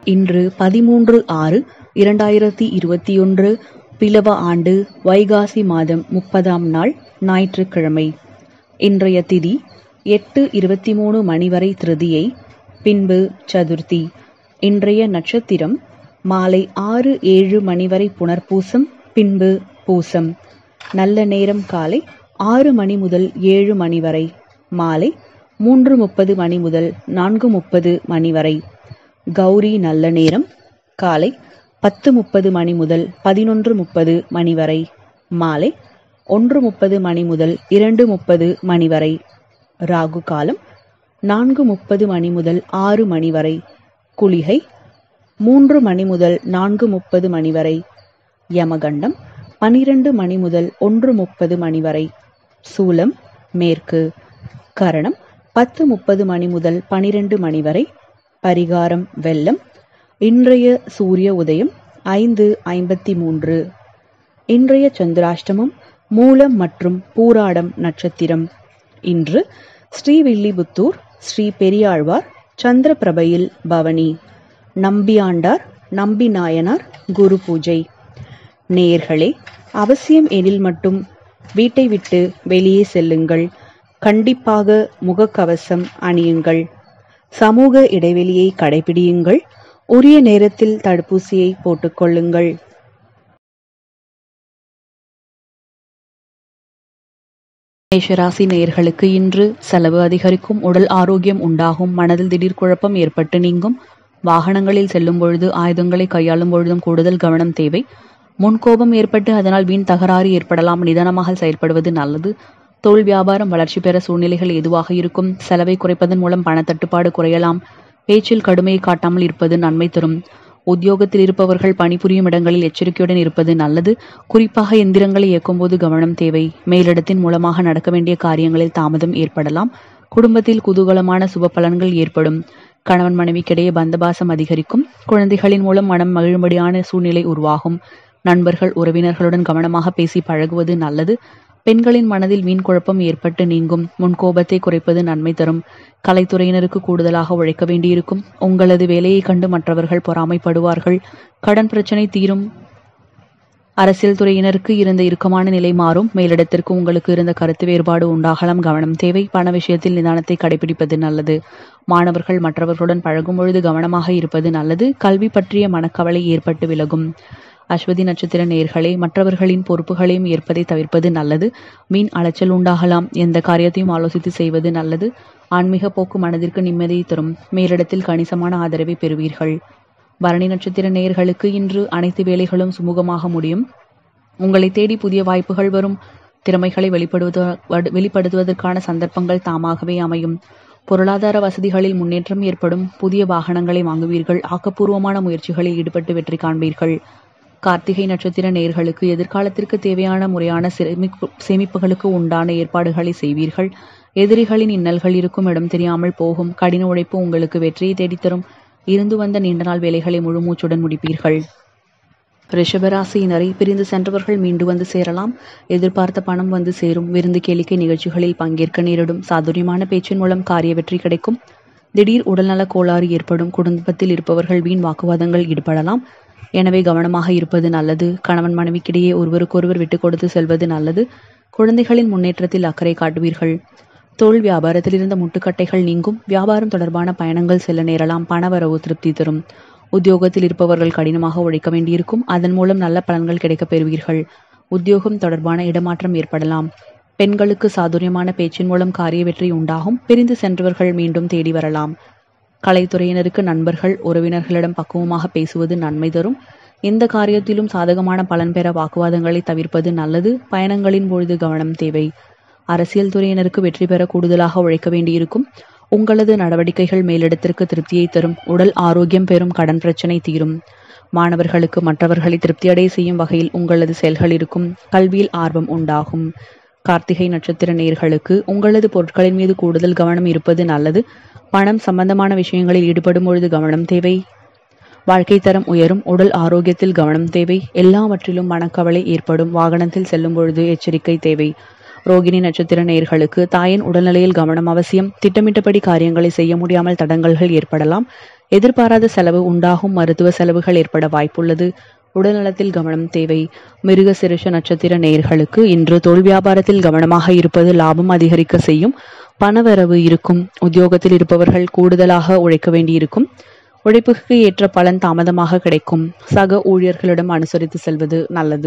இன்று பதிமூன்று ஆறு இரண்டாயிரத்தி இருபத்தியொன்று பிலவ ஆண்டு வைகாசி மாதம் முப்பதாம் நாள் ஞாயிற்றுக்கிழமை இன்றைய திதி எட்டு இருபத்தி மூணு மணி வரை திருதியை பின்பு சதுர்த்தி இன்றைய நட்சத்திரம் மாலை ஆறு ஏழு மணி வரை புனர்பூசம் பின்பு பூசம் நல்ல நேரம் காலை ஆறு மணி முதல் ஏழு மணி வரை மாலை மூன்று முப்பது மணி முதல் நான்கு முப்பது மணி வரை கௌரி நல்ல நேரம் காலை பத்து முப்பது மணி முதல் பதினொன்று முப்பது மணி வரை மாலை ஒன்று முப்பது மணி முதல் இரண்டு முப்பது மணி வரை ராகு காலம் நான்கு முப்பது மணி முதல் ஆறு மணி வரை குளிகை மூன்று மணி முதல் நான்கு முப்பது மணி வரை யமகண்டம் பனிரெண்டு மணி முதல் ஒன்று முப்பது மணி வரை சூலம் மேற்கு கரணம் பத்து முப்பது மணி முதல் பனிரெண்டு மணி வரை பரிகாரம் வெள்ளம் இன்றைய சூரிய உதயம் ஐந்து ஐம்பத்தி மூன்று இன்றைய சந்திராஷ்டமம் மூலம் மற்றும் பூராடம் நட்சத்திரம் இன்று ஸ்ரீவில்லிபுத்தூர் ஸ்ரீ பெரியாழ்வார் சந்திரபிரபையில் பவனி நம்பியாண்டார் நம்பி நாயனார் குரு பூஜை நேயர்களே அவசியம் எனில் மட்டும் வீட்டை விட்டு வெளியே செல்லுங்கள் கண்டிப்பாக முகக்கவசம் அணியுங்கள் சமூக இடைவெளியை கடைபிடியுங்கள் உரிய நேரத்தில் தடுப்பூசியை போட்டுக்கொள்ளுங்கள் மேஷராசி நேயர்களுக்கு இன்று செலவு அதிகரிக்கும் உடல் ஆரோக்கியம் உண்டாகும் மனதில் திடீர் குழப்பம் ஏற்பட்டு நீங்கும் வாகனங்களில் செல்லும் பொழுது ஆயுதங்களை கையாளும் பொழுதும் கூடுதல் கவனம் தேவை முன்கோபம் ஏற்பட்டு அதனால் வீண் தகராறு ஏற்படலாம் நிதானமாக செயல்படுவது நல்லது தொழில் வியாபாரம் வளர்ச்சி பெற சூழ்நிலைகள் எதுவாக இருக்கும் செலவை குறைப்பதன் மூலம் பணத்தட்டுப்பாடு குறையலாம் பேச்சில் கடுமையை காட்டாமல் இருப்பது நன்மை தரும் உத்தியோகத்தில் இருப்பவர்கள் பணிபுரியும் இடங்களில் எச்சரிக்கையுடன் இருப்பது நல்லது குறிப்பாக எந்திரங்களை இயக்கும்போது கவனம் தேவை மேலிடத்தின் மூலமாக நடக்க வேண்டிய காரியங்களில் தாமதம் ஏற்படலாம் குடும்பத்தில் குதூகலமான சுப பலன்கள் ஏற்படும் கணவன் மனைவிக்கிடையே பந்தபாசம் அதிகரிக்கும் குழந்தைகளின் மூலம் மனம் மகிழும்படியான சூழ்நிலை உருவாகும் நண்பர்கள் உறவினர்களுடன் கவனமாக பேசி பழகுவது நல்லது பெண்களின் மனதில் வீண் குழப்பம் ஏற்பட்டு நீங்கும் முன்கோபத்தை குறைப்பது நன்மை தரும் கலைத்துறையினருக்கு கூடுதலாக உழைக்க வேண்டியிருக்கும் உங்களது வேலையை கண்டு மற்றவர்கள் பொறாமைப்படுவார்கள் கடன் பிரச்சனை தீரும் அரசியல் துறையினருக்கு இருந்த இறுக்கமான நிலை மாறும் மேலிடத்திற்கு உங்களுக்கு இருந்த கருத்து வேறுபாடு உண்டாகலாம் கவனம் தேவை பண விஷயத்தில் நிதானத்தை கடைபிடிப்பது நல்லது மாணவர்கள் மற்றவர்களுடன் பழகும் பொழுது கவனமாக இருப்பது நல்லது கல்வி பற்றிய மனக்கவலை ஏற்பட்டு விலகும் அஸ்வதி நட்சத்திர நேர்களே மற்றவர்களின் பொறுப்புகளையும் ஏற்பதை தவிர்ப்பது நல்லது மீன் அலைச்சல் உண்டாகலாம் எந்த காரியத்தையும் ஆலோசித்து செய்வது நல்லது ஆன்மீக போக்கு மனதிற்கு நிம்மதியை தரும் மேலிடத்தில் கணிசமான ஆதரவை பெறுவீர்கள் பரணி நட்சத்திர நேயர்களுக்கு இன்று அனைத்து வேலைகளும் சுமூகமாக முடியும் உங்களை தேடி புதிய வாய்ப்புகள் வரும் திறமைகளை வெளிப்படுவத வெளிப்படுத்துவதற்கான சந்தர்ப்பங்கள் தாமாகவே அமையும் பொருளாதார வசதிகளில் முன்னேற்றம் ஏற்படும் புதிய வாகனங்களை வாங்குவீர்கள் ஆக்கப்பூர்வமான முயற்சிகளில் ஈடுபட்டு வெற்றி காண்பீர்கள் கார்த்திகை நட்சத்திர நேர்களுக்கு எதிர்காலத்திற்கு தேவையான முறையான சேமிப்பு சேமிப்புகளுக்கு உண்டான ஏற்பாடுகளை செய்வீர்கள் எதிரிகளின் இன்னல்கள் இருக்கும் இடம் தெரியாமல் போகும் கடின உழைப்பு உங்களுக்கு வெற்றியை தேடித்தரும் இருந்து வந்த நீண்ட நாள் வேலைகளை முழு மூச்சுடன் முடிப்பீர்கள் ரிஷபராசியினரை பிரிந்து சென்றவர்கள் மீண்டு வந்து சேரலாம் எதிர்பார்த்த பணம் வந்து சேரும் விருந்து கேளிக்கை நிகழ்ச்சிகளில் பங்கேற்க நேரிடும் சாதுரியமான பேச்சின் மூலம் காரிய வெற்றி கிடைக்கும் திடீர் உடல்நல கோளாறு ஏற்படும் குடும்பத்தில் இருப்பவர்கள் வீண் வாக்குவாதங்கள் ஈடுபடலாம் எனவே கவனமாக இருப்பது நல்லது கணவன் மனைவிக்கிடையே ஒருவருக்கொருவர் விட்டுக் கொடுத்து செல்வது நல்லது குழந்தைகளின் முன்னேற்றத்தில் அக்கறை காட்டுவீர்கள் தொழில் வியாபாரத்தில் இருந்த முட்டுக்கட்டைகள் நீங்கும் வியாபாரம் தொடர்பான பயணங்கள் செல்ல நேரலாம் பணவரவு திருப்தி தரும் உத்தியோகத்தில் இருப்பவர்கள் கடினமாக உழைக்க வேண்டியிருக்கும் அதன் மூலம் நல்ல பலன்கள் கிடைக்கப் பெறுவீர்கள் உத்தியோகம் தொடர்பான இடமாற்றம் ஏற்படலாம் பெண்களுக்கு சாதுரியமான பேச்சின் மூலம் காரிய வெற்றி உண்டாகும் பிரிந்து சென்றவர்கள் மீண்டும் தேடி வரலாம் கலைத்துறையினருக்கு நண்பர்கள் உறவினர்களிடம் பக்குவமாக பேசுவது நன்மை தரும் எந்த காரியத்திலும் சாதகமான பலன் பெற வாக்குவாதங்களை தவிர்ப்பது நல்லது பயணங்களின் பொழுது கவனம் தேவை அரசியல் துறையினருக்கு வெற்றி பெற கூடுதலாக உழைக்க வேண்டியிருக்கும் உங்களது நடவடிக்கைகள் மேலிடத்திற்கு திருப்தியை தரும் உடல் ஆரோக்கியம் பெறும் கடன் பிரச்சனை தீரும் மாணவர்களுக்கு மற்றவர்களை திருப்தியடைய செய்யும் வகையில் உங்களது செயல்கள் இருக்கும் கல்வியில் ஆர்வம் உண்டாகும் கார்த்திகை நட்சத்திர நேர்களுக்கு உங்களது பொருட்களின் மீது கூடுதல் கவனம் இருப்பது நல்லது பணம் சம்பந்தமான விஷயங்களில் ஈடுபடும் பொழுது கவனம் தேவை வாழ்க்கை தரம் உயரும் உடல் ஆரோக்கியத்தில் கவனம் தேவை எல்லாவற்றிலும் மனக்கவலை ஏற்படும் வாகனத்தில் செல்லும் பொழுது எச்சரிக்கை தேவை ரோகிணி நட்சத்திர நேயர்களுக்கு தாயின் உடல்நிலையில் கவனம் அவசியம் திட்டமிட்டபடி காரியங்களை செய்ய முடியாமல் தடங்கல்கள் ஏற்படலாம் எதிர்பாராத செலவு உண்டாகும் மருத்துவ செலவுகள் ஏற்பட வாய்ப்புள்ளது உடல்நலத்தில் கவனம் தேவை மிருக சிறுஷ நட்சத்திர நேயர்களுக்கு இன்று தொழில் வியாபாரத்தில் கவனமாக இருப்பது லாபம் அதிகரிக்க செய்யும் பணவரவு இருக்கும் உத்தியோகத்தில் இருப்பவர்கள் கூடுதலாக உழைக்க வேண்டியிருக்கும் உழைப்புக்கு ஏற்ற பலன் தாமதமாக கிடைக்கும் சக ஊழியர்களிடம் அனுசரித்து செல்வது நல்லது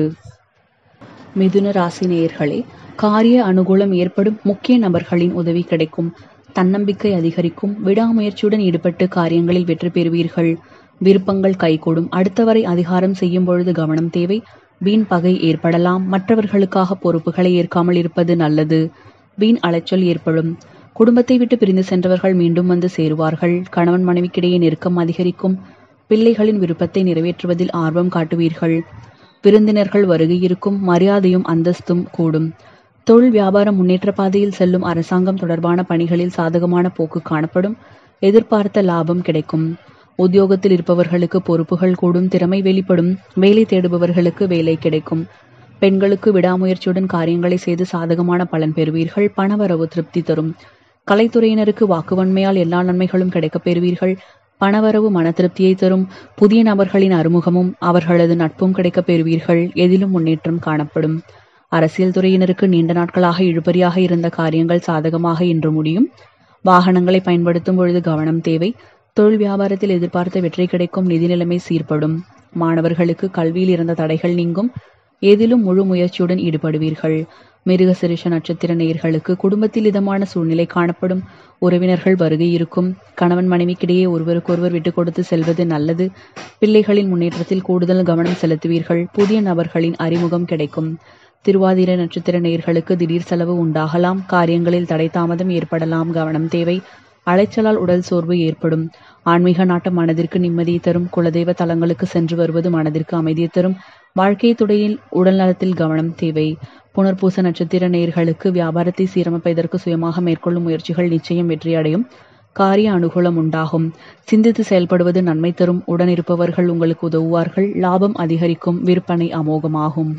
மிதுன ராசி நேயர்களே காரிய அனுகூலம் ஏற்படும் முக்கிய நபர்களின் உதவி கிடைக்கும் தன்னம்பிக்கை அதிகரிக்கும் விடாமுயற்சியுடன் ஈடுபட்டு காரியங்களில் வெற்றி பெறுவீர்கள் விருப்பங்கள் கைகூடும் அடுத்தவரை அதிகாரம் செய்யும் பொழுது கவனம் தேவை வீண் பகை ஏற்படலாம் மற்றவர்களுக்காக பொறுப்புகளை ஏற்காமல் இருப்பது நல்லது வீண் அலைச்சல் ஏற்படும் குடும்பத்தை விட்டு பிரிந்து சென்றவர்கள் மீண்டும் வந்து சேருவார்கள் கணவன் மனைவிக்கிடையே நெருக்கம் அதிகரிக்கும் பிள்ளைகளின் விருப்பத்தை நிறைவேற்றுவதில் ஆர்வம் காட்டுவீர்கள் விருந்தினர்கள் வருகை இருக்கும் மரியாதையும் அந்தஸ்தும் கூடும் தொழில் வியாபார முன்னேற்ற பாதையில் செல்லும் அரசாங்கம் தொடர்பான பணிகளில் சாதகமான போக்கு காணப்படும் எதிர்பார்த்த லாபம் கிடைக்கும் உத்தியோகத்தில் இருப்பவர்களுக்கு பொறுப்புகள் கூடும் திறமை வெளிப்படும் வேலை தேடுபவர்களுக்கு வேலை கிடைக்கும் பெண்களுக்கு விடாமுயற்சியுடன் காரியங்களை செய்து சாதகமான பலன் பெறுவீர்கள் பணவரவு திருப்தி தரும் கலைத்துறையினருக்கு வாக்குவன்மையால் எல்லா நன்மைகளும் கிடைக்கப் பெறுவீர்கள் பணவரவு மன திருப்தியை தரும் புதிய நபர்களின் அறிமுகமும் அவர்களது நட்பும் கிடைக்கப் பெறுவீர்கள் எதிலும் முன்னேற்றம் காணப்படும் அரசியல் துறையினருக்கு நீண்ட நாட்களாக இழுபறியாக இருந்த காரியங்கள் சாதகமாக இன்று முடியும் வாகனங்களை பயன்படுத்தும் பொழுது கவனம் தேவை தொழில் வியாபாரத்தில் எதிர்பார்த்த வெற்றி கிடைக்கும் நிதி நிலைமை சீர்படும் மாணவர்களுக்கு கல்வியில் இருந்த தடைகள் நீங்கும் எதிலும் முழு முயற்சியுடன் ஈடுபடுவீர்கள் மிருக சிறுஷ நட்சத்திர நேயர்களுக்கு குடும்பத்தில் இதமான சூழ்நிலை காணப்படும் உறவினர்கள் வருகை இருக்கும் கணவன் மனைவிக்கிடையே ஒருவருக்கொருவர் விட்டுக் கொடுத்து செல்வது நல்லது பிள்ளைகளின் முன்னேற்றத்தில் கூடுதல் கவனம் செலுத்துவீர்கள் புதிய நபர்களின் அறிமுகம் கிடைக்கும் திருவாதிர நட்சத்திர நேயர்களுக்கு திடீர் செலவு உண்டாகலாம் காரியங்களில் தடை தாமதம் ஏற்படலாம் கவனம் தேவை அலைச்சலால் உடல் சோர்வு ஏற்படும் ஆன்மீக நாட்டம் மனதிற்கு நிம்மதியை தரும் குலதெய்வ தலங்களுக்கு சென்று வருவது மனதிற்கு அமைதியை தரும் வாழ்க்கை துறையில் உடல் நலத்தில் கவனம் தேவை புனர்பூச நட்சத்திர நேயர்களுக்கு வியாபாரத்தை சீரமைப்பதற்கு சுயமாக மேற்கொள்ளும் முயற்சிகள் நிச்சயம் வெற்றியடையும் காரிய அனுகூலம் உண்டாகும் சிந்தித்து செயல்படுவது நன்மை தரும் உடனிருப்பவர்கள் உங்களுக்கு உதவுவார்கள் லாபம் அதிகரிக்கும் விற்பனை அமோகமாகும்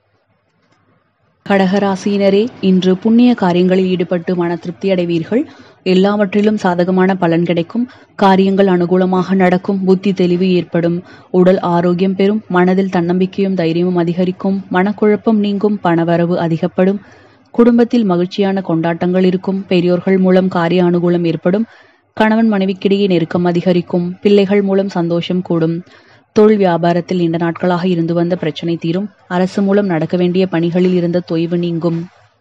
கடகராசியினரே இன்று புண்ணிய காரியங்களில் ஈடுபட்டு மன திருப்தி அடைவீர்கள் எல்லாவற்றிலும் சாதகமான பலன் கிடைக்கும் காரியங்கள் அனுகூலமாக நடக்கும் புத்தி தெளிவு ஏற்படும் உடல் ஆரோக்கியம் பெறும் மனதில் தன்னம்பிக்கையும் தைரியமும் அதிகரிக்கும் மனக்குழப்பம் நீங்கும் பணவரவு அதிகப்படும் குடும்பத்தில் மகிழ்ச்சியான கொண்டாட்டங்கள் இருக்கும் பெரியோர்கள் மூலம் காரிய அனுகூலம் ஏற்படும் கணவன் மனைவிக்கிடையே நெருக்கம் அதிகரிக்கும் பிள்ளைகள் மூலம் சந்தோஷம் கூடும் தொழில் வியாபாரத்தில் நீண்ட நாட்களாக இருந்து வந்த பிரச்சனை தீரும் அரசு மூலம் நடக்க வேண்டிய பணிகளில் இருந்த தொய்வு நீங்கும்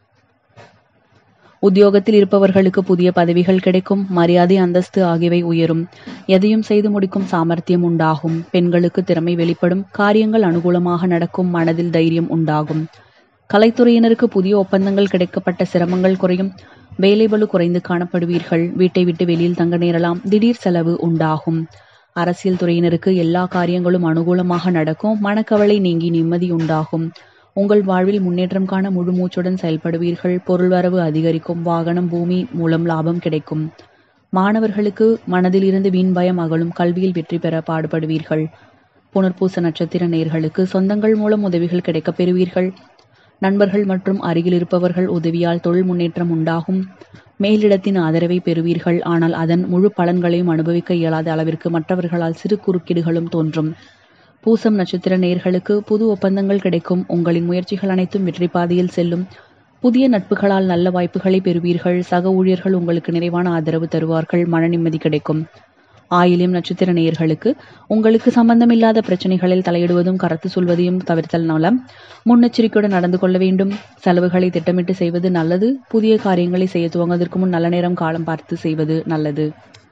உத்தியோகத்தில் இருப்பவர்களுக்கு புதிய பதவிகள் கிடைக்கும் மரியாதை அந்தஸ்து ஆகியவை உயரும் எதையும் செய்து முடிக்கும் சாமர்த்தியம் உண்டாகும் பெண்களுக்கு திறமை வெளிப்படும் காரியங்கள் அனுகூலமாக நடக்கும் மனதில் தைரியம் உண்டாகும் கலைத்துறையினருக்கு புதிய ஒப்பந்தங்கள் கிடைக்கப்பட்ட சிரமங்கள் குறையும் வேலைபளு குறைந்து காணப்படுவீர்கள் வீட்டை விட்டு வெளியில் தங்க நேரலாம் திடீர் செலவு உண்டாகும் அரசியல் துறையினருக்கு எல்லா காரியங்களும் அனுகூலமாக நடக்கும் மனக்கவலை நீங்கி நிம்மதி உண்டாகும் உங்கள் வாழ்வில் முன்னேற்றம் காண முழு மூச்சுடன் செயல்படுவீர்கள் பொருள் வரவு அதிகரிக்கும் வாகனம் பூமி மூலம் லாபம் கிடைக்கும் மாணவர்களுக்கு மனதில் இருந்து வீண் பயம் அகலும் கல்வியில் வெற்றி பெற பாடுபடுவீர்கள் புனர்பூச நட்சத்திர நேர்களுக்கு சொந்தங்கள் மூலம் உதவிகள் கிடைக்கப் பெறுவீர்கள் நண்பர்கள் மற்றும் அருகில் இருப்பவர்கள் உதவியால் தொழில் முன்னேற்றம் உண்டாகும் மேலிடத்தின் ஆதரவை பெறுவீர்கள் ஆனால் அதன் முழு பலன்களையும் அனுபவிக்க இயலாத அளவிற்கு மற்றவர்களால் சிறு குறுக்கீடுகளும் தோன்றும் பூசம் நட்சத்திர நேர்களுக்கு புது ஒப்பந்தங்கள் கிடைக்கும் உங்களின் முயற்சிகள் அனைத்தும் வெற்றி பாதையில் செல்லும் புதிய நட்புகளால் நல்ல வாய்ப்புகளை பெறுவீர்கள் சக ஊழியர்கள் உங்களுக்கு நிறைவான ஆதரவு தருவார்கள் மன நிம்மதி கிடைக்கும் ஆயிலியம் நட்சத்திர நேயர்களுக்கு உங்களுக்கு சம்பந்தமில்லாத பிரச்சனைகளில் தலையிடுவதும் கருத்து சொல்வதையும் தவிர்த்தல் நலம் முன்னெச்சரிக்கையுடன் நடந்து கொள்ள வேண்டும் செலவுகளை திட்டமிட்டு செய்வது நல்லது புதிய காரியங்களை செய்ய துவங்குவதற்கு முன் நல்ல நேரம் காலம் பார்த்து செய்வது நல்லது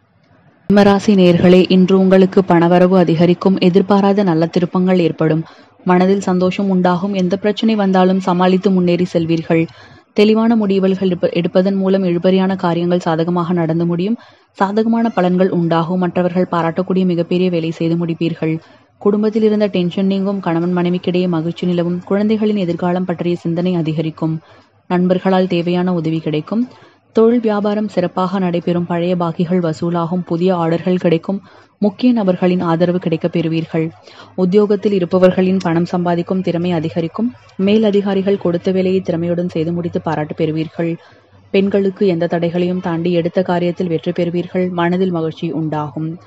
சிம்மராசி நேர்களே இன்று உங்களுக்கு பணவரவு அதிகரிக்கும் எதிர்பாராத நல்ல திருப்பங்கள் ஏற்படும் மனதில் சந்தோஷம் உண்டாகும் எந்த பிரச்சனை வந்தாலும் சமாளித்து முன்னேறி செல்வீர்கள் தெளிவான முடிவுகள் எடுப்ப- எடுப்பதன் மூலம் இழுபறியான காரியங்கள் சாதகமாக நடந்து முடியும் சாதகமான பலன்கள் உண்டாகும் மற்றவர்கள் பாராட்டக்கூடிய மிகப்பெரிய வேலை செய்து முடிப்பீர்கள் குடும்பத்தில் இருந்த டென்ஷன் நீங்கும் கணவன் மனைவிக்கிடையே மகிழ்ச்சி நிலவும் குழந்தைகளின் எதிர்காலம் பற்றிய சிந்தனை அதிகரிக்கும் நண்பர்களால் தேவையான உதவி கிடைக்கும் தொழில் வியாபாரம் சிறப்பாக நடைபெறும் பழைய பாக்கிகள் வசூலாகும் புதிய ஆர்டர்கள் கிடைக்கும் முக்கிய நபர்களின் ஆதரவு கிடைக்கப் பெறுவீர்கள் உத்தியோகத்தில் இருப்பவர்களின் பணம் சம்பாதிக்கும் திறமை அதிகரிக்கும் மேல் அதிகாரிகள் கொடுத்த வேலையை திறமையுடன் செய்து முடித்து பாராட்டு பெறுவீர்கள் பெண்களுக்கு எந்த தடைகளையும் தாண்டி எடுத்த காரியத்தில் வெற்றி பெறுவீர்கள் மனதில் மகிழ்ச்சி உண்டாகும்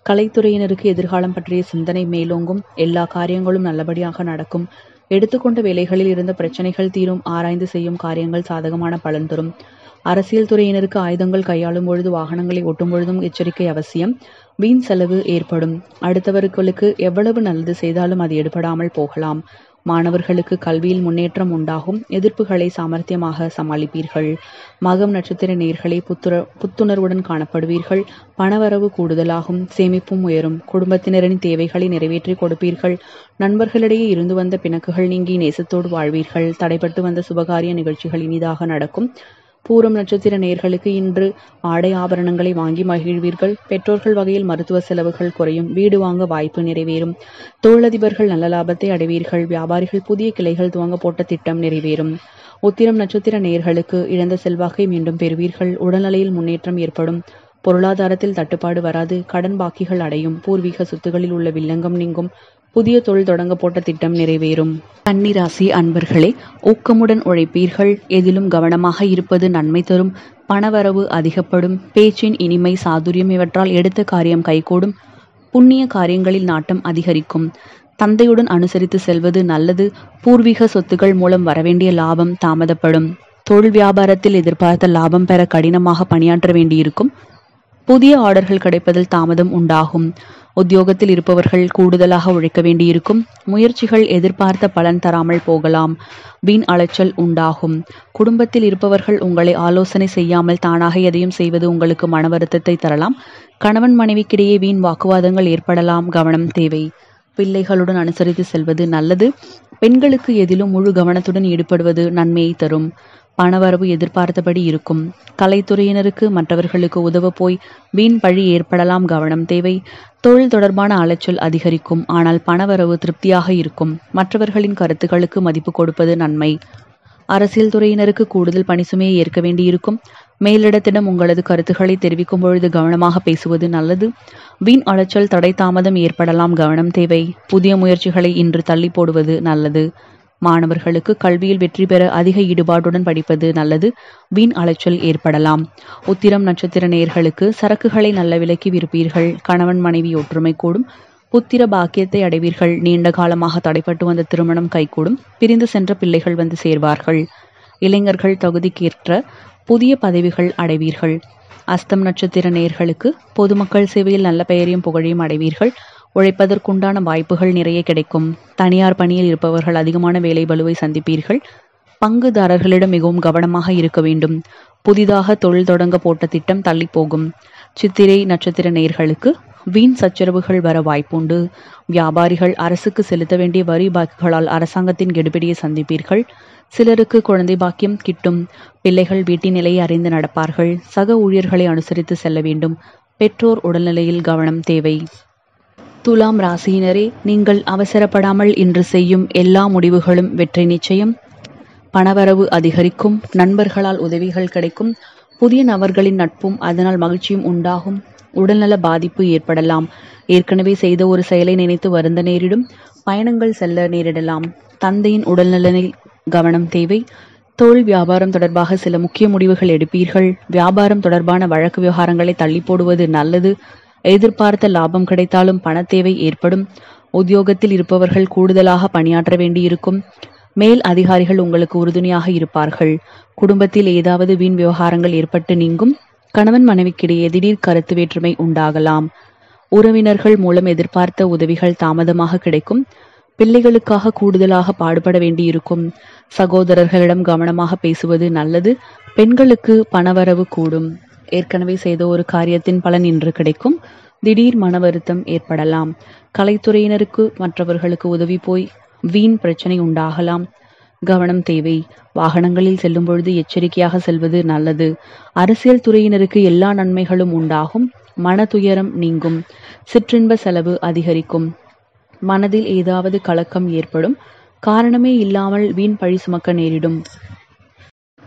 கலைத்துறையினருக்கு எதிர்காலம் பற்றிய சிந்தனை மேலோங்கும் எல்லா காரியங்களும் நல்லபடியாக நடக்கும் எடுத்துக்கொண்ட வேலைகளில் இருந்த பிரச்சனைகள் தீரும் ஆராய்ந்து செய்யும் காரியங்கள் சாதகமான பலன் தரும் அரசியல் துறையினருக்கு ஆயுதங்கள் கையாளும் பொழுது வாகனங்களை ஓட்டும் பொழுதும் எச்சரிக்கை அவசியம் வீண் செலவு ஏற்படும் அடுத்தவர்களுக்கு எவ்வளவு நல்லது செய்தாலும் அது எடுபடாமல் போகலாம் மாணவர்களுக்கு கல்வியில் முன்னேற்றம் உண்டாகும் எதிர்ப்புகளை சாமர்த்தியமாக சமாளிப்பீர்கள் மகம் நட்சத்திர நேர்களை புத்துர புத்துணர்வுடன் காணப்படுவீர்கள் பணவரவு கூடுதலாகும் சேமிப்பும் உயரும் குடும்பத்தினரின் தேவைகளை நிறைவேற்றி கொடுப்பீர்கள் நண்பர்களிடையே இருந்து வந்த பிணக்குகள் நீங்கி நேசத்தோடு வாழ்வீர்கள் தடைப்பட்டு வந்த சுபகாரிய நிகழ்ச்சிகள் இனிதாக நடக்கும் பூரம் நட்சத்திர நேர்களுக்கு இன்று ஆடை ஆபரணங்களை வாங்கி மகிழ்வீர்கள் பெற்றோர்கள் வகையில் மருத்துவ செலவுகள் குறையும் வீடு வாங்க வாய்ப்பு நிறைவேறும் தொழிலதிபர்கள் நல்ல லாபத்தை அடைவீர்கள் வியாபாரிகள் புதிய கிளைகள் துவங்க போட்ட திட்டம் நிறைவேறும் உத்திரம் நட்சத்திர நேர்களுக்கு இழந்த செல்வாக்கை மீண்டும் பெறுவீர்கள் உடல்நிலையில் முன்னேற்றம் ஏற்படும் பொருளாதாரத்தில் தட்டுப்பாடு வராது கடன் பாக்கிகள் அடையும் பூர்வீக சொத்துகளில் உள்ள வில்லங்கம் நீங்கும் புதிய தொழில் தொடங்க போட்ட திட்டம் நிறைவேறும் கன்னிராசி அன்பர்களே ஊக்கமுடன் உழைப்பீர்கள் எதிலும் கவனமாக இருப்பது நன்மை தரும் பணவரவு அதிகப்படும் பேச்சின் இனிமை சாதுரியம் இவற்றால் எடுத்த காரியம் கைகூடும் புண்ணிய காரியங்களில் நாட்டம் அதிகரிக்கும் தந்தையுடன் அனுசரித்து செல்வது நல்லது பூர்வீக சொத்துக்கள் மூலம் வரவேண்டிய லாபம் தாமதப்படும் தொழில் வியாபாரத்தில் எதிர்பார்த்த லாபம் பெற கடினமாக பணியாற்ற வேண்டியிருக்கும் புதிய ஆர்டர்கள் கிடைப்பதில் தாமதம் உண்டாகும் உத்தியோகத்தில் இருப்பவர்கள் கூடுதலாக உழைக்க வேண்டியிருக்கும் முயற்சிகள் எதிர்பார்த்த பலன் தராமல் போகலாம் வீண் அலைச்சல் உண்டாகும் குடும்பத்தில் இருப்பவர்கள் உங்களை ஆலோசனை செய்யாமல் தானாக எதையும் செய்வது உங்களுக்கு மன வருத்தத்தை தரலாம் கணவன் மனைவிக்கிடையே வீண் வாக்குவாதங்கள் ஏற்படலாம் கவனம் தேவை பிள்ளைகளுடன் அனுசரித்து செல்வது நல்லது பெண்களுக்கு எதிலும் முழு கவனத்துடன் ஈடுபடுவது நன்மையை தரும் பணவரவு எதிர்பார்த்தபடி இருக்கும் கலைத்துறையினருக்கு மற்றவர்களுக்கு உதவ போய் வீண் பழி ஏற்படலாம் கவனம் தேவை தொழில் தொடர்பான அலைச்சல் அதிகரிக்கும் ஆனால் பணவரவு திருப்தியாக இருக்கும் மற்றவர்களின் கருத்துக்களுக்கு மதிப்பு கொடுப்பது நன்மை அரசியல் துறையினருக்கு கூடுதல் பணிசுமையை ஏற்க வேண்டியிருக்கும் மேலிடத்திடம் உங்களது கருத்துக்களை தெரிவிக்கும் பொழுது கவனமாக பேசுவது நல்லது வீண் அலைச்சல் தடை தாமதம் ஏற்படலாம் கவனம் தேவை புதிய முயற்சிகளை இன்று தள்ளி போடுவது நல்லது மாணவர்களுக்கு கல்வியில் வெற்றி பெற அதிக ஈடுபாட்டுடன் படிப்பது நல்லது வீண் அலைச்சல் ஏற்படலாம் உத்திரம் நட்சத்திர நேர்களுக்கு சரக்குகளை நல்ல விலைக்கு விற்பீர்கள் கணவன் மனைவி ஒற்றுமை கூடும் புத்திர பாக்கியத்தை அடைவீர்கள் நீண்ட காலமாக தடைப்பட்டு வந்த திருமணம் கைகூடும் பிரிந்து சென்ற பிள்ளைகள் வந்து சேர்வார்கள் இளைஞர்கள் தகுதிக்கேற்ற புதிய பதவிகள் அடைவீர்கள் அஸ்தம் நட்சத்திர நேர்களுக்கு பொதுமக்கள் சேவையில் நல்ல பெயரையும் புகழையும் அடைவீர்கள் உழைப்பதற்குண்டான வாய்ப்புகள் நிறைய கிடைக்கும் தனியார் பணியில் இருப்பவர்கள் அதிகமான வேலை பலுவை சந்திப்பீர்கள் பங்குதாரர்களிடம் மிகவும் கவனமாக இருக்க வேண்டும் புதிதாக தொழில் தொடங்க போட்ட திட்டம் தள்ளி போகும் சித்திரை நட்சத்திர நேர்களுக்கு வீண் சச்சரவுகள் வர வாய்ப்புண்டு வியாபாரிகள் அரசுக்கு செலுத்த வேண்டிய வரி பாக்கிகளால் அரசாங்கத்தின் கெடுபிடியை சந்திப்பீர்கள் சிலருக்கு குழந்தை பாக்கியம் கிட்டும் பிள்ளைகள் வீட்டின் நிலையை அறிந்து நடப்பார்கள் சக ஊழியர்களை அனுசரித்து செல்ல வேண்டும் பெற்றோர் உடல்நிலையில் கவனம் தேவை துலாம் ராசியினரே நீங்கள் அவசரப்படாமல் இன்று செய்யும் எல்லா முடிவுகளும் வெற்றி நிச்சயம் பணவரவு அதிகரிக்கும் நண்பர்களால் உதவிகள் கிடைக்கும் புதிய நபர்களின் நட்பும் அதனால் மகிழ்ச்சியும் உண்டாகும் உடல்நல பாதிப்பு ஏற்படலாம் ஏற்கனவே செய்த ஒரு செயலை நினைத்து வருந்த நேரிடும் பயணங்கள் செல்ல நேரிடலாம் தந்தையின் உடல்நலனில் கவனம் தேவை தொழில் வியாபாரம் தொடர்பாக சில முக்கிய முடிவுகள் எடுப்பீர்கள் வியாபாரம் தொடர்பான வழக்கு விவகாரங்களை தள்ளி போடுவது நல்லது எதிர்பார்த்த லாபம் கிடைத்தாலும் பணத்தேவை ஏற்படும் உத்தியோகத்தில் இருப்பவர்கள் கூடுதலாக பணியாற்ற வேண்டியிருக்கும் மேல் அதிகாரிகள் உங்களுக்கு உறுதுணையாக இருப்பார்கள் குடும்பத்தில் ஏதாவது வீண் விவகாரங்கள் ஏற்பட்டு நீங்கும் கணவன் மனைவிக்கிடையே திடீர் கருத்து வேற்றுமை உண்டாகலாம் உறவினர்கள் மூலம் எதிர்பார்த்த உதவிகள் தாமதமாக கிடைக்கும் பிள்ளைகளுக்காக கூடுதலாக பாடுபட வேண்டியிருக்கும் சகோதரர்களிடம் கவனமாக பேசுவது நல்லது பெண்களுக்கு பணவரவு கூடும் ஏற்கனவே செய்த ஒரு காரியத்தின் பலன் இன்று கிடைக்கும் திடீர் மன வருத்தம் ஏற்படலாம் கலைத்துறையினருக்கு மற்றவர்களுக்கு உதவி போய் வீண் பிரச்சனை உண்டாகலாம் கவனம் தேவை வாகனங்களில் செல்லும் பொழுது எச்சரிக்கையாக செல்வது நல்லது அரசியல் துறையினருக்கு எல்லா நன்மைகளும் உண்டாகும் மன துயரம் நீங்கும் சிற்றின்ப செலவு அதிகரிக்கும் மனதில் ஏதாவது கலக்கம் ஏற்படும் காரணமே இல்லாமல் வீண் பழி சுமக்க நேரிடும்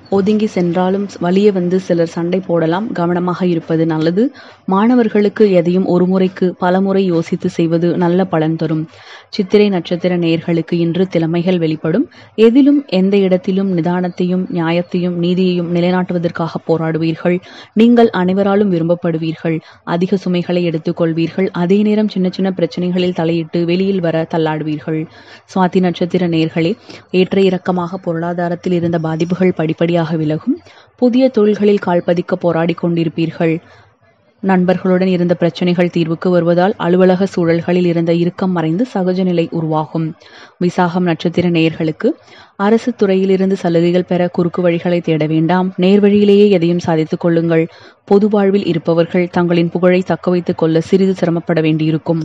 ஒதுங்கி சென்றாலும் வலிய வந்து சிலர் சண்டை போடலாம் கவனமாக இருப்பது நல்லது மாணவர்களுக்கு எதையும் ஒரு முறைக்கு பலமுறை யோசித்து செய்வது நல்ல பலன் தரும் சித்திரை நட்சத்திர நேயர்களுக்கு இன்று திறமைகள் வெளிப்படும் எதிலும் எந்த இடத்திலும் நிதானத்தையும் நியாயத்தையும் நீதியையும் நிலைநாட்டுவதற்காக போராடுவீர்கள் நீங்கள் அனைவராலும் விரும்பப்படுவீர்கள் அதிக சுமைகளை எடுத்துக்கொள்வீர்கள் அதே நேரம் சின்ன சின்ன பிரச்சனைகளில் தலையிட்டு வெளியில் வர தள்ளாடுவீர்கள் சுவாதி நட்சத்திர நேர்களே ஏற்ற இறக்கமாக பொருளாதாரத்தில் இருந்த பாதிப்புகள் படிப்படியாக விலகும் புதிய தொழில்களில் கால்பதிக்க போராடிக் கொண்டிருப்பீர்கள் நண்பர்களுடன் இருந்த பிரச்சனைகள் தீர்வுக்கு வருவதால் அலுவலக சூழல்களில் இருந்த இறுக்கம் மறைந்து சகஜ நிலை உருவாகும் விசாகம் நட்சத்திர நேயர்களுக்கு அரசு துறையிலிருந்து சலுகைகள் பெற குறுக்கு வழிகளை தேட வேண்டாம் நேர்வழியிலேயே எதையும் சாதித்துக் கொள்ளுங்கள் பொது வாழ்வில் இருப்பவர்கள் தங்களின் புகழை தக்க வைத்துக் கொள்ள சிறிது சிரமப்பட வேண்டியிருக்கும்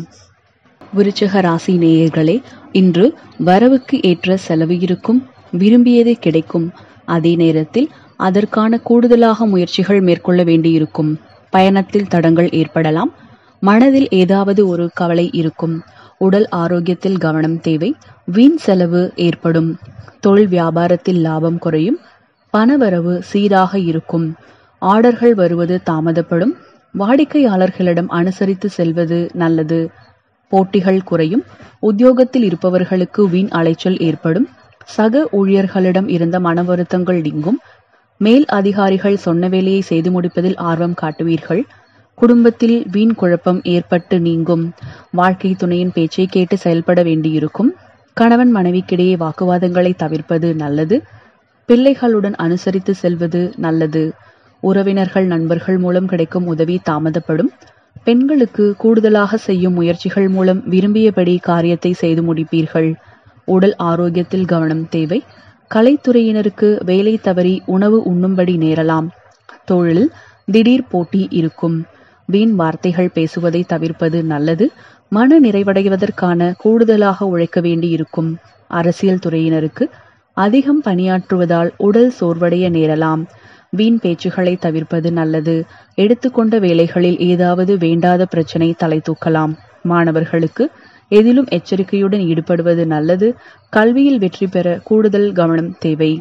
விருச்சக ராசி நேயர்களே இன்று வரவுக்கு ஏற்ற செலவு இருக்கும் விரும்பியதே கிடைக்கும் அதே நேரத்தில் அதற்கான கூடுதலாக முயற்சிகள் மேற்கொள்ள வேண்டியிருக்கும் பயணத்தில் தடங்கள் ஏற்படலாம் மனதில் ஏதாவது ஒரு கவலை இருக்கும் உடல் ஆரோக்கியத்தில் கவனம் தேவை வீண் செலவு ஏற்படும் தொழில் வியாபாரத்தில் லாபம் குறையும் பணவரவு சீராக இருக்கும் ஆர்டர்கள் வருவது தாமதப்படும் வாடிக்கையாளர்களிடம் அனுசரித்து செல்வது நல்லது போட்டிகள் குறையும் உத்தியோகத்தில் இருப்பவர்களுக்கு வீண் அலைச்சல் ஏற்படும் சக ஊழியர்களிடம் இருந்த மன வருத்தங்கள் நீங்கும் மேல் அதிகாரிகள் சொன்ன வேலையை செய்து முடிப்பதில் ஆர்வம் காட்டுவீர்கள் குடும்பத்தில் வீண் குழப்பம் ஏற்பட்டு நீங்கும் வாழ்க்கை துணையின் பேச்சை கேட்டு செயல்பட வேண்டியிருக்கும் கணவன் மனைவிக்கிடையே வாக்குவாதங்களை தவிர்ப்பது நல்லது பிள்ளைகளுடன் அனுசரித்து செல்வது நல்லது உறவினர்கள் நண்பர்கள் மூலம் கிடைக்கும் உதவி தாமதப்படும் பெண்களுக்கு கூடுதலாக செய்யும் முயற்சிகள் மூலம் விரும்பியபடி காரியத்தை செய்து முடிப்பீர்கள் உடல் ஆரோக்கியத்தில் கவனம் தேவை கலைத்துறையினருக்கு வேலை தவறி உணவு உண்ணும்படி நேரலாம் தொழிலில் திடீர் போட்டி இருக்கும் வீண் வார்த்தைகள் பேசுவதை தவிர்ப்பது நல்லது மன நிறைவடைவதற்கான கூடுதலாக உழைக்க வேண்டியிருக்கும் அரசியல் துறையினருக்கு அதிகம் பணியாற்றுவதால் உடல் சோர்வடைய நேரலாம் வீண் பேச்சுகளை தவிர்ப்பது நல்லது எடுத்துக்கொண்ட வேலைகளில் ஏதாவது வேண்டாத பிரச்சனை தலை தூக்கலாம் மாணவர்களுக்கு எதிலும் எச்சரிக்கையுடன் ஈடுபடுவது நல்லது கல்வியில் வெற்றி பெற கூடுதல் கவனம் தேவை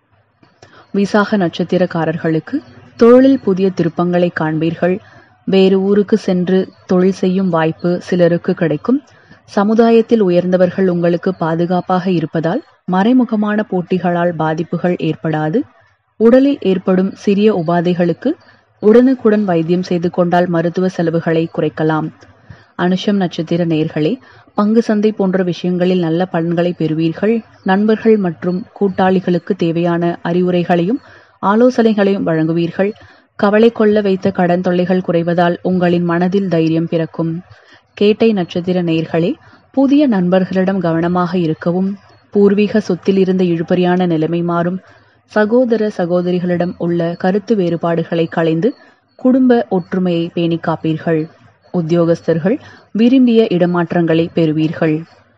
விசாக நட்சத்திரக்காரர்களுக்கு தொழிலில் புதிய திருப்பங்களை காண்பீர்கள் வேறு ஊருக்கு சென்று தொழில் செய்யும் வாய்ப்பு சிலருக்கு கிடைக்கும் சமுதாயத்தில் உயர்ந்தவர்கள் உங்களுக்கு பாதுகாப்பாக இருப்பதால் மறைமுகமான போட்டிகளால் பாதிப்புகள் ஏற்படாது உடலில் ஏற்படும் சிறிய உபாதைகளுக்கு உடனுக்குடன் வைத்தியம் செய்து கொண்டால் மருத்துவ செலவுகளை குறைக்கலாம் அனுஷம் நட்சத்திர நேர்களே பங்கு சந்தை போன்ற விஷயங்களில் நல்ல பலன்களை பெறுவீர்கள் நண்பர்கள் மற்றும் கூட்டாளிகளுக்கு தேவையான அறிவுரைகளையும் ஆலோசனைகளையும் வழங்குவீர்கள் கவலை கொள்ள வைத்த கடன் தொல்லைகள் குறைவதால் உங்களின் மனதில் தைரியம் பிறக்கும் கேட்டை நட்சத்திர நேர்களே புதிய நண்பர்களிடம் கவனமாக இருக்கவும் பூர்வீக சொத்தில் இருந்த இழுபறியான நிலைமை மாறும் சகோதர சகோதரிகளிடம் உள்ள கருத்து வேறுபாடுகளை களைந்து குடும்ப ஒற்றுமையை பேணி காப்பீர்கள் உத்தியோகஸ்தர்கள் விரும்பிய இடமாற்றங்களை பெறுவீர்கள்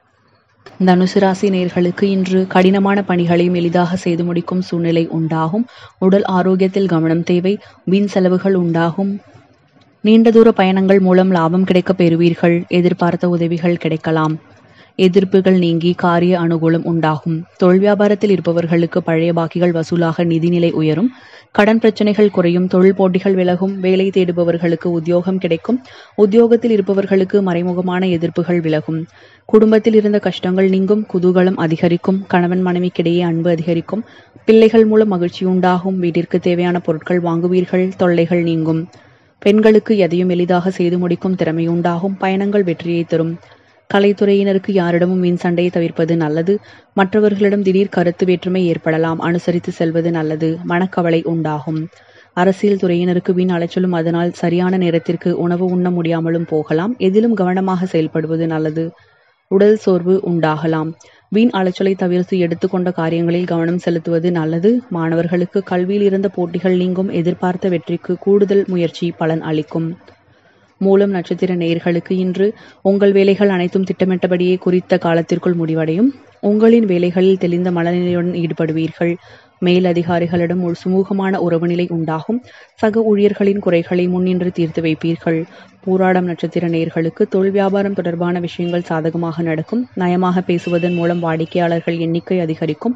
தனுசு ராசி நேர்களுக்கு இன்று கடினமான பணிகளையும் எளிதாக செய்து முடிக்கும் சூழ்நிலை உண்டாகும் உடல் ஆரோக்கியத்தில் கவனம் தேவை வீண் செலவுகள் உண்டாகும் நீண்ட தூர பயணங்கள் மூலம் லாபம் கிடைக்க பெறுவீர்கள் எதிர்பார்த்த உதவிகள் கிடைக்கலாம் எதிர்ப்புகள் நீங்கி காரிய அனுகூலம் உண்டாகும் தொழில் வியாபாரத்தில் இருப்பவர்களுக்கு பழைய பாக்கிகள் வசூலாக நிதிநிலை உயரும் கடன் பிரச்சனைகள் குறையும் தொழில் போட்டிகள் விலகும் வேலை தேடுபவர்களுக்கு உத்தியோகம் கிடைக்கும் உத்தியோகத்தில் இருப்பவர்களுக்கு மறைமுகமான எதிர்ப்புகள் விலகும் குடும்பத்தில் இருந்த கஷ்டங்கள் நீங்கும் குதூகலம் அதிகரிக்கும் கணவன் மனைவிக்கிடையே அன்பு அதிகரிக்கும் பிள்ளைகள் மூலம் மகிழ்ச்சி உண்டாகும் வீட்டிற்கு தேவையான பொருட்கள் வாங்குவீர்கள் தொல்லைகள் நீங்கும் பெண்களுக்கு எதையும் எளிதாக செய்து முடிக்கும் திறமை உண்டாகும் பயணங்கள் வெற்றியை தரும் கலைத்துறையினருக்கு யாரிடமும் மீன் சண்டையை தவிர்ப்பது நல்லது மற்றவர்களிடம் திடீர் கருத்து வேற்றுமை ஏற்படலாம் அனுசரித்து செல்வது நல்லது மனக்கவலை உண்டாகும் அரசியல் துறையினருக்கு வீண் அலைச்சலும் அதனால் சரியான நேரத்திற்கு உணவு உண்ண முடியாமலும் போகலாம் எதிலும் கவனமாக செயல்படுவது நல்லது உடல் சோர்வு உண்டாகலாம் வீண் அலைச்சலை தவிர்த்து எடுத்துக்கொண்ட காரியங்களில் கவனம் செலுத்துவது நல்லது மாணவர்களுக்கு கல்வியில் இருந்த போட்டிகள் நீங்கும் எதிர்பார்த்த வெற்றிக்கு கூடுதல் முயற்சி பலன் அளிக்கும் மூலம் நட்சத்திர நேயர்களுக்கு இன்று உங்கள் வேலைகள் அனைத்தும் திட்டமிட்டபடியே குறித்த காலத்திற்குள் முடிவடையும் உங்களின் வேலைகளில் தெளிந்த மனநிலையுடன் ஈடுபடுவீர்கள் மேல் அதிகாரிகளிடம் ஒரு சுமூகமான உறவு நிலை உண்டாகும் சக ஊழியர்களின் குறைகளை முன்னின்று தீர்த்து வைப்பீர்கள் பூராடம் நட்சத்திர நேயர்களுக்கு தொழில் வியாபாரம் தொடர்பான விஷயங்கள் சாதகமாக நடக்கும் நயமாக பேசுவதன் மூலம் வாடிக்கையாளர்கள் எண்ணிக்கை அதிகரிக்கும்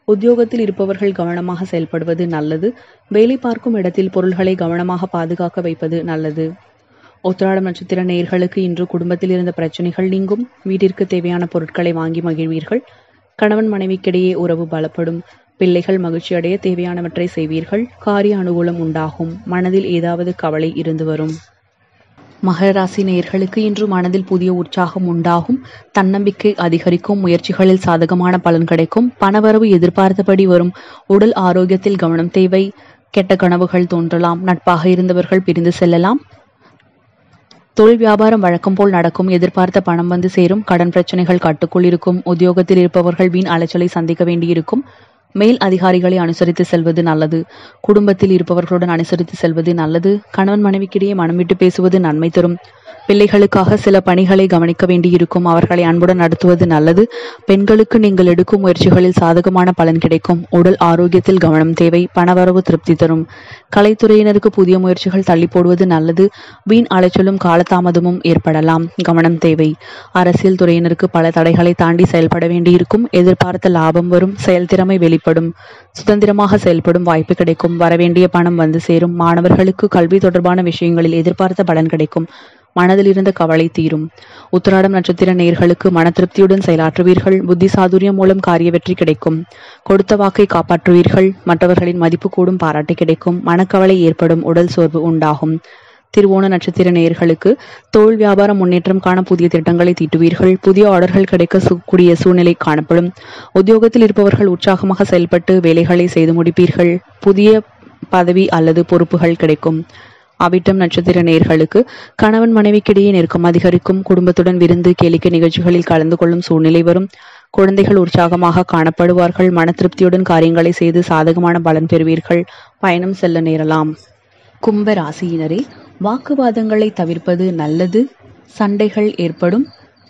உத்தியோகத்தில் இருப்பவர்கள் கவனமாக செயல்படுவது நல்லது வேலை பார்க்கும் இடத்தில் பொருள்களை கவனமாக பாதுகாக்க வைப்பது நல்லது உத்திராடம் நட்சத்திர நேயர்களுக்கு இன்று குடும்பத்தில் இருந்த பிரச்சனைகள் நீங்கும் வீட்டிற்கு தேவையான பொருட்களை வாங்கி மகிழ்வீர்கள் கணவன் மனைவிக்கிடையே உறவு பலப்படும் பிள்ளைகள் மகிழ்ச்சி அடைய தேவையானவற்றை செய்வீர்கள் காரிய அனுகூலம் உண்டாகும் மனதில் ஏதாவது கவலை இருந்து வரும் மகர ராசி நேயர்களுக்கு இன்று மனதில் புதிய உற்சாகம் உண்டாகும் தன்னம்பிக்கை அதிகரிக்கும் முயற்சிகளில் சாதகமான பலன் கிடைக்கும் பணவரவு எதிர்பார்த்தபடி வரும் உடல் ஆரோக்கியத்தில் கவனம் தேவை கெட்ட கனவுகள் தோன்றலாம் நட்பாக இருந்தவர்கள் பிரிந்து செல்லலாம் தொழில் வியாபாரம் வழக்கம் போல் நடக்கும் எதிர்பார்த்த பணம் வந்து சேரும் கடன் பிரச்சனைகள் கட்டுக்குள் இருக்கும் உத்தியோகத்தில் இருப்பவர்கள் வீண் அலைச்சலை சந்திக்க வேண்டியிருக்கும் மேல் அதிகாரிகளை அனுசரித்து செல்வது நல்லது குடும்பத்தில் இருப்பவர்களுடன் அனுசரித்து செல்வது நல்லது கணவன் மனைவிக்கிடையே மனம் விட்டு பேசுவது நன்மை தரும் பிள்ளைகளுக்காக சில பணிகளை கவனிக்க வேண்டியிருக்கும் அவர்களை அன்புடன் நடத்துவது நல்லது பெண்களுக்கு நீங்கள் எடுக்கும் முயற்சிகளில் சாதகமான பலன் கிடைக்கும் உடல் ஆரோக்கியத்தில் கவனம் தேவை பணவரவு திருப்தி தரும் கலைத்துறையினருக்கு புதிய முயற்சிகள் தள்ளி போடுவது நல்லது வீண் அலைச்சலும் காலதாமதமும் ஏற்படலாம் கவனம் தேவை அரசியல் துறையினருக்கு பல தடைகளை தாண்டி செயல்பட வேண்டியிருக்கும் எதிர்பார்த்த லாபம் வரும் செயல்திறமை வெளிப்படும் சுதந்திரமாக செயல்படும் வாய்ப்பு கிடைக்கும் வரவேண்டிய பணம் வந்து சேரும் மாணவர்களுக்கு கல்வி தொடர்பான விஷயங்களில் எதிர்பார்த்த பலன் கிடைக்கும் மனதில் இருந்த கவலை தீரும் உத்திராடம் நட்சத்திர நேர்களுக்கு மன திருப்தியுடன் செயலாற்றுவீர்கள் புத்தி சாதுரியம் மூலம் காரிய வெற்றி கிடைக்கும் கொடுத்த வாக்கை காப்பாற்றுவீர்கள் மற்றவர்களின் மதிப்பு கூடும் பாராட்டு கிடைக்கும் மனக்கவலை ஏற்படும் உடல் சோர்வு உண்டாகும் திருவோண நட்சத்திர நேயர்களுக்கு தொழில் வியாபாரம் முன்னேற்றம் காண புதிய திட்டங்களை தீட்டுவீர்கள் புதிய ஆர்டர்கள் கிடைக்க சு- கூடிய சூழ்நிலை காணப்படும் உத்தியோகத்தில் இருப்பவர்கள் உற்சாகமாக செயல்பட்டு வேலைகளை செய்து முடிப்பீர்கள் புதிய பதவி அல்லது பொறுப்புகள் கிடைக்கும் அவிட்டம் நட்சத்திர நேர்களுக்கு கணவன் மனைவிக்கிடையே நெருக்கம் அதிகரிக்கும் குடும்பத்துடன் விருந்து கேளிக்கை நிகழ்ச்சிகளில் கலந்து கொள்ளும் சூழ்நிலை வரும் குழந்தைகள் உற்சாகமாக காணப்படுவார்கள் மன திருப்தியுடன் காரியங்களை செய்து சாதகமான பலன் பெறுவீர்கள் பயணம் செல்ல நேரலாம் கும்ப ராசியினரே வாக்குவாதங்களை தவிர்ப்பது நல்லது சண்டைகள் ஏற்படும்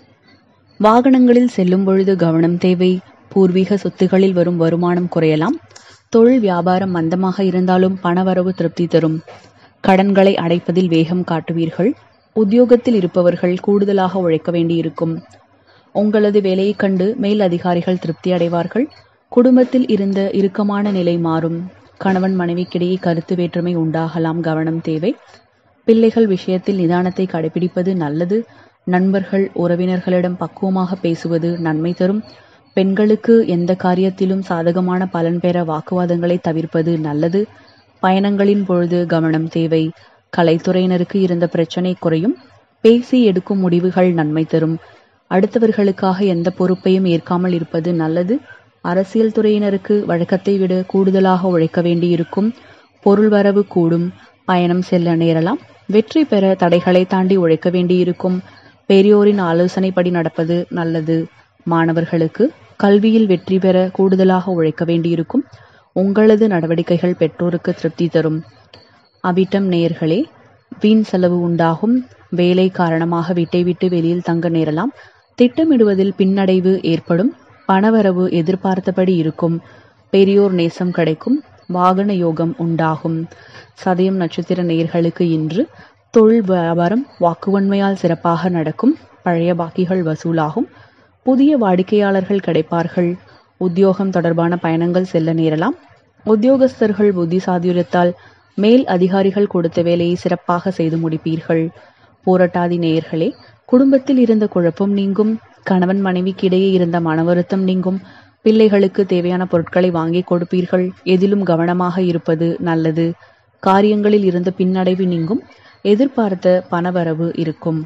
வாகனங்களில் செல்லும் பொழுது கவனம் தேவை பூர்வீக சொத்துகளில் வரும் வருமானம் குறையலாம் தொழில் வியாபாரம் மந்தமாக இருந்தாலும் பணவரவு திருப்தி தரும் கடன்களை அடைப்பதில் வேகம் காட்டுவீர்கள் உத்தியோகத்தில் இருப்பவர்கள் கூடுதலாக உழைக்க வேண்டியிருக்கும் உங்களது வேலையைக் கண்டு மேல் அதிகாரிகள் திருப்தி அடைவார்கள் குடும்பத்தில் இருந்த இறுக்கமான நிலை மாறும் கணவன் மனைவிக்கிடையே கருத்து வேற்றுமை உண்டாகலாம் கவனம் தேவை பிள்ளைகள் விஷயத்தில் நிதானத்தை கடைபிடிப்பது நல்லது நண்பர்கள் உறவினர்களிடம் பக்குவமாக பேசுவது நன்மை தரும் பெண்களுக்கு எந்த காரியத்திலும் சாதகமான பலன் பெற வாக்குவாதங்களை தவிர்ப்பது நல்லது பயணங்களின் பொழுது கவனம் தேவை கலைத்துறையினருக்கு இருந்த பிரச்சனை குறையும் பேசி எடுக்கும் முடிவுகள் நன்மை தரும் அடுத்தவர்களுக்காக எந்த பொறுப்பையும் ஏற்காமல் இருப்பது நல்லது அரசியல் துறையினருக்கு வழக்கத்தை விட கூடுதலாக உழைக்க வேண்டியிருக்கும் பொருள் வரவு கூடும் பயணம் செல்ல நேரலாம் வெற்றி பெற தடைகளை தாண்டி உழைக்க வேண்டியிருக்கும் பெரியோரின் ஆலோசனைப்படி நடப்பது நல்லது மாணவர்களுக்கு கல்வியில் வெற்றி பெற கூடுதலாக உழைக்க வேண்டியிருக்கும் உங்களது நடவடிக்கைகள் பெற்றோருக்கு திருப்தி தரும் அவிட்டம் நேயர்களே வீண் செலவு உண்டாகும் வேலை காரணமாக வீட்டை விட்டு வெளியில் தங்க நேரலாம் திட்டமிடுவதில் பின்னடைவு ஏற்படும் பணவரவு எதிர்பார்த்தபடி இருக்கும் பெரியோர் நேசம் கிடைக்கும் வாகன யோகம் உண்டாகும் சதயம் நட்சத்திர நேயர்களுக்கு இன்று தொழில் வியாபாரம் வாக்குவன்மையால் சிறப்பாக நடக்கும் பழைய பாக்கிகள் வசூலாகும் புதிய வாடிக்கையாளர்கள் கிடைப்பார்கள் உத்தியோகம் தொடர்பான பயணங்கள் செல்ல நேரலாம் உத்தியோகஸ்தர்கள் புத்தி சாதுரியத்தால் மேல் அதிகாரிகள் கொடுத்த வேலையை சிறப்பாக செய்து முடிப்பீர்கள் போராட்டாதி நேயர்களே குடும்பத்தில் இருந்த குழப்பம் நீங்கும் கணவன் மனைவிக்கிடையே இருந்த மன வருத்தம் நீங்கும் பிள்ளைகளுக்கு தேவையான பொருட்களை வாங்கி கொடுப்பீர்கள் எதிலும் கவனமாக இருப்பது நல்லது காரியங்களில் இருந்த பின்னடைவு நீங்கும் எதிர்பார்த்த பணவரவு இருக்கும்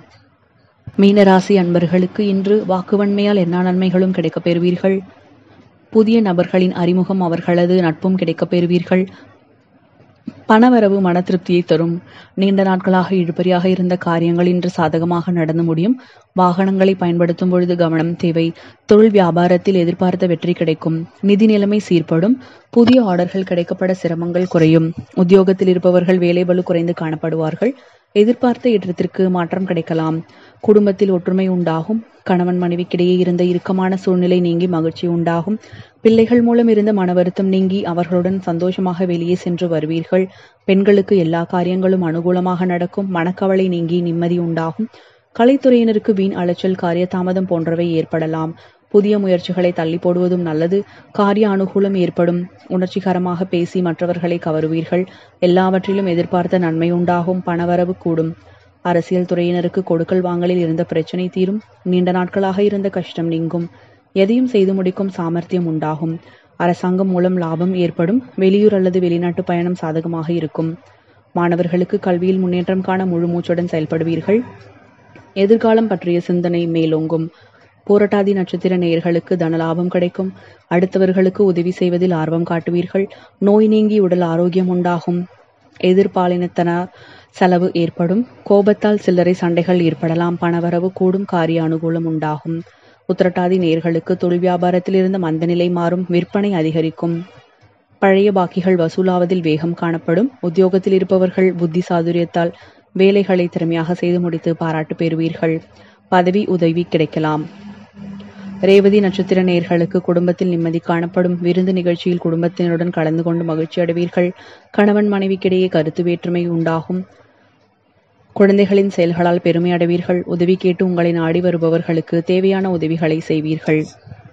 மீனராசி அன்பர்களுக்கு இன்று வாக்குவன்மையால் எல்லா நன்மைகளும் கிடைக்கப் பெறுவீர்கள் புதிய நபர்களின் அறிமுகம் அவர்களது நட்பும் கிடைக்கப் பெறுவீர்கள் பணவரவு மன திருப்தியை தரும் நீண்ட நாட்களாக இழுபறியாக இருந்த காரியங்கள் இன்று சாதகமாக நடந்து முடியும் வாகனங்களை பயன்படுத்தும் பொழுது கவனம் தேவை தொழில் வியாபாரத்தில் எதிர்பார்த்த வெற்றி கிடைக்கும் நிதி நிலைமை சீர்படும் புதிய ஆர்டர்கள் கிடைக்கப்பட சிரமங்கள் குறையும் உத்தியோகத்தில் இருப்பவர்கள் வேலை பளு குறைந்து காணப்படுவார்கள் எதிர்பார்த்த ஏற்றத்திற்கு மாற்றம் கிடைக்கலாம் குடும்பத்தில் ஒற்றுமை உண்டாகும் கணவன் மனைவிக்கிடையே இருந்த இறுக்கமான சூழ்நிலை நீங்கி மகிழ்ச்சி உண்டாகும் பிள்ளைகள் மூலம் இருந்த மன வருத்தம் நீங்கி அவர்களுடன் சந்தோஷமாக வெளியே சென்று வருவீர்கள் பெண்களுக்கு எல்லா காரியங்களும் அனுகூலமாக நடக்கும் மனக்கவலை நீங்கி நிம்மதி உண்டாகும் கலைத்துறையினருக்கு வீண் அலைச்சல் காரிய தாமதம் போன்றவை ஏற்படலாம் புதிய முயற்சிகளை தள்ளி போடுவதும் நல்லது காரிய அனுகூலம் ஏற்படும் உணர்ச்சிகரமாக பேசி மற்றவர்களை கவருவீர்கள் எல்லாவற்றிலும் எதிர்பார்த்த நன்மை உண்டாகும் பணவரவு கூடும் அரசியல் துறையினருக்கு கொடுக்கல் வாங்கலில் இருந்த பிரச்சனை தீரும் நீண்ட நாட்களாக இருந்த கஷ்டம் நீங்கும் எதையும் செய்து முடிக்கும் சாமர்த்தியம் உண்டாகும் அரசாங்கம் மூலம் லாபம் ஏற்படும் வெளியூர் அல்லது வெளிநாட்டு பயணம் சாதகமாக இருக்கும் மாணவர்களுக்கு கல்வியில் முன்னேற்றம் காண முழு மூச்சுடன் செயல்படுவீர்கள் எதிர்காலம் பற்றிய சிந்தனை மேலோங்கும் போராட்டாதி நட்சத்திர நேயர்களுக்கு தனலாபம் கிடைக்கும் அடுத்தவர்களுக்கு உதவி செய்வதில் ஆர்வம் காட்டுவீர்கள் நோய் நீங்கி உடல் ஆரோக்கியம் உண்டாகும் எதிர்பாலினத்தனார் செலவு ஏற்படும் கோபத்தால் சில்லறை சண்டைகள் ஏற்படலாம் பணவரவு கூடும் காரிய அனுகூலம் உண்டாகும் உத்திரட்டாதி நேர்களுக்கு தொழில் வியாபாரத்தில் இருந்த மந்தநிலை மாறும் விற்பனை அதிகரிக்கும் பழைய பாக்கிகள் வசூலாவதில் வேகம் காணப்படும் உத்தியோகத்தில் இருப்பவர்கள் புத்தி சாதுரியத்தால் வேலைகளை திறமையாக செய்து முடித்து பாராட்டு பெறுவீர்கள் பதவி உதவி கிடைக்கலாம் ரேவதி நட்சத்திர நேர்களுக்கு குடும்பத்தில் நிம்மதி காணப்படும் விருந்து நிகழ்ச்சியில் குடும்பத்தினருடன் கலந்து கொண்டு மகிழ்ச்சி அடைவீர்கள் கணவன் மனைவிக்கிடையே கருத்து வேற்றுமை உண்டாகும் குழந்தைகளின் செயல்களால் பெருமை அடைவீர்கள் உதவி கேட்டு உங்களை நாடி வருபவர்களுக்கு தேவையான உதவிகளை செய்வீர்கள்